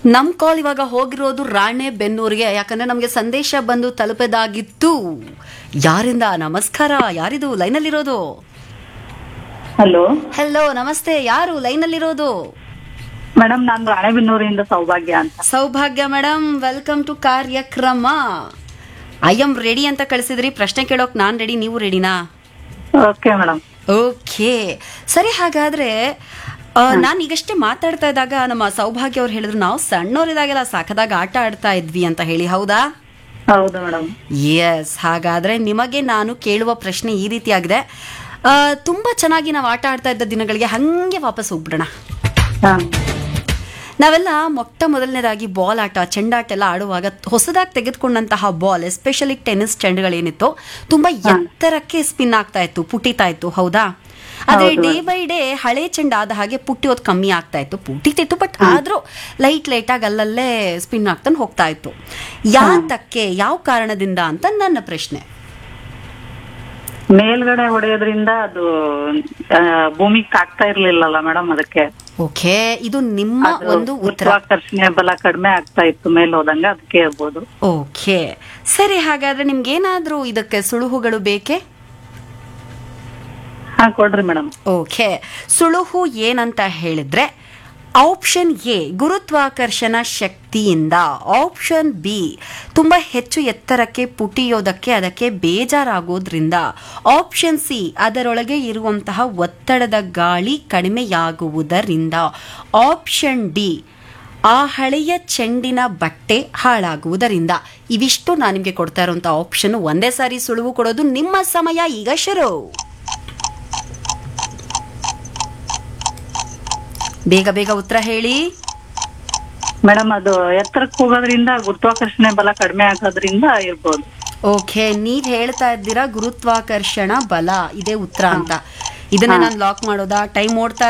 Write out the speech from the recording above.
ನಮ್ ಕಾಲ್ ಇವಾಗ ಹೋಗಿರೋದು ರಾಣೆ ಬೆನ್ನೂರಿಗೆ ಯಾಕಂದ್ರೆ ನಮಗೆ ಸಂದೇಶ ಬಂದು ತಲುಪದಾಗಿತ್ತು ಯಾರಿಂದ ನಮಸ್ಕಾರ ಯಾರಿದು ಲೈನಲ್ಲಿರೋದು ಹಲೋ ಹೆಲೋ ನಮಸ್ತೆ ಯಾರು ಲೈನಲ್ಲಿರೋದು ಮೇಡಮ್ ನಾನು ರಾಣೆಬೆನ್ನೂರಿಂದ ಸೌಭಾಗ್ಯ ಅಂತ ಸೌಭಾಗ್ಯ ಮೇಡಮ್ ವೆಲ್ಕಮ್ ಟು ಕಾರ್ಯಕ್ರಮ ಐ ಎಮ್ ರೆಡಿ ಅಂತ ಕಳಿಸಿದ್ರಿ ಪ್ರಶ್ನೆ ಕೇಳೋಕ್ ನಾನ್ ರೆಡಿ ನೀವು ರೆಡಿನಾ ಓಕೆ ಮೇಡಮ್ ಓಕೆ ಸರಿ ಹಾಗಾದ್ರೆ ನಾನು ಈಗಷ್ಟೇ ಮಾತಾಡ್ತಾ ಇದ್ದಾಗ ನಮ್ಮ ಸೌಭಾಗ್ಯ ಅವ್ರು ಹೇಳಿದ್ರು ನಾವು ಸಣ್ಣವರಿದಾಗೆಲ್ಲ ಸಾಕದಾಗ ಆಟ ಆಡ್ತಾ ಇದ್ವಿ ಅಂತ ಹೇಳಿ ಹೌದಾ ಹೌದು ಮೇಡಮ್ ಎಸ್ ಹಾಗಾದ್ರೆ ನಿಮಗೆ ನಾನು ಕೇಳುವ ಪ್ರಶ್ನೆ ಈ ರೀತಿಯಾಗಿದೆ ಆ, ತುಂಬಾ ಚೆನ್ನಾಗಿ ನಾವು ಆಟ ಆಡ್ತಾ ಇದ್ದ ದಿನಗಳಿಗೆ ಹಂಗೆ ವಾಪಸ್ ಹೋಗ್ಬಿಡೋಣ ಹಾ ನಾವೆಲ್ಲ ಮೊಟ್ಟ ಮೊದಲನೇದಾಗಿ ಬಾಲ್ ಆಟ ಚೆಂಡಾಟ ಎಲ್ಲ ಆಡುವಾಗ ಹೊಸದಾಗಿ ತೆಗೆದುಕೊಂಡಂತಹ ಬಾಲ್ ಎಸ್ಪೆಷಲಿ ಟೆನ್ನಿಸ್ ಚೆಂಡುಗಳೇನಿತ್ತು ತುಂಬಾ ಎತ್ತರಕ್ಕೆ ಸ್ಪಿನ್ ಆಗ್ತಾ ಇತ್ತು ಪುಟಿತಾ ಇತ್ತು ಹೌದಾ ಆದ್ರೆ ಹೌದು. ಡೇ ಬೈ ಡೇ ಹಳೆ ಚೆಂಡು ಆದ ಹಾಗೆ ಪುಟ್ಟಿಯೋದು ಕಮ್ಮಿ ಆಗ್ತಾ ಇತ್ತು ಪುಟಿತಿತ್ತು ಬಟ್ ಆದ್ರೂ ಲೈಟ್ ಲೈಟ್ ಆಗಿ ಅಲ್ಲಲ್ಲೇ ಸ್ಪಿನ್ ಆಗ್ತಾನೆ ಹೋಗ್ತಾ ಇತ್ತು ಯಾತಕ್ಕೆ ಯಾವ ಕಾರಣದಿಂದ ಅಂತ ನನ್ನ ಪ್ರಶ್ನೆ ಮೇಲ್ಗಡೆ ಹೊಡೆಯೋದ್ರಿಂದ ಅದು ಆ, ಭೂಮಿಗೆ ತಾಕ್ತಾ ಇರ್ಲಿಲ್ಲಲ್ಲ ಮೇಡಮ್ ಅದಕ್ಕೆ ಓಕೆ ಇದು ನಿಮ್ಮ ಅದು ಒಂದು ಉತ್ತರ ಗುರುತ್ವಾಕರ್ಷಣೆ ಬಲ ಕಡಿಮೆ ಆಗ್ತಾ ಇತ್ತು ಮೇಲ್ ಹೋದಂಗ ಅದಕ್ಕೆ ಇರ್ಬೋದು ಓಕೆ ಸರಿ ಹಾಗಾದ್ರೆ ನಿಮ್ಗೇನಾದ್ರೂ ಇದಕ್ಕೆ ಸುಳುಹುಗಳು ಬೇಕೇ ಹಾ ಕೊಡ್ರಿ ಮೇಡಮ್ ಓಕೆ ಸುಳುಹು ಏನಂತ ಹೇಳಿದ್ರೆ ಆಪ್ಷನ್ ಎ ಗುರುತ್ವಾಕರ್ಷಣ ಶಕ್ತಿಯಿಂದ ಆಪ್ಷನ್ ಬಿ ತುಂಬಾ ಹೆಚ್ಚು ಎತ್ತರಕ್ಕೆ ಪುಟಿಯೋದಕ್ಕೆ ಅದಕ್ಕೆ ಬೇಜಾರಾಗೋದ್ರಿಂದ ಆಪ್ಷನ್ ಸಿ ಅದರೊಳಗೆ ಇರುವಂತಹ ಒತ್ತಡದ ಗಾಳಿ ಕಡಿಮೆಯಾಗುವುದರಿಂದ ಆಪ್ಷನ್ ಡಿ ಆ ಹಳೆಯ ಚೆಂಡಿನ ಬಟ್ಟೆ ಹಾಳಾಗುವುದರಿಂದ ಇವಿಷ್ಟು ನಾನು ನಿಮಗೆ ಕೊಡ್ತಾ ಇರುವಂತ ಆಪ್ಷನ್ ಒಂದೇ ಸಾರಿ ಸುಳುವು ಕೊಡೋದು ನಿಮ್ಮ ಸಮಯ ಈಗ ಶುರು ಬೇಗ ಬೇಗ ಉತ್ತರ ಹೇಳಿ ಮೇಡಮ್ ಅದು ಎತ್ತರಕ್ಕೆ ಹೋಗೋದ್ರಿಂದ ಗುರುತ್ವಾಕರ್ಷಣೆ ಬಲ ಕಡಿಮೆ ಆಗೋದ್ರಿಂದ ಇರ್ಬೋದು ಓಕೆ ನೀವ್ ಹೇಳ್ತಾ ಇದ್ದೀರಾ ಗುರುತ್ವಾಕರ್ಷಣ ಬಲ ಇದೇ ಉತ್ತರ ಅಂತ ಇದನ್ನ ನಾನು ಲಾಕ್ ಮಾಡೋದಾ ಟೈಮ್ ಓಡ್ತಾ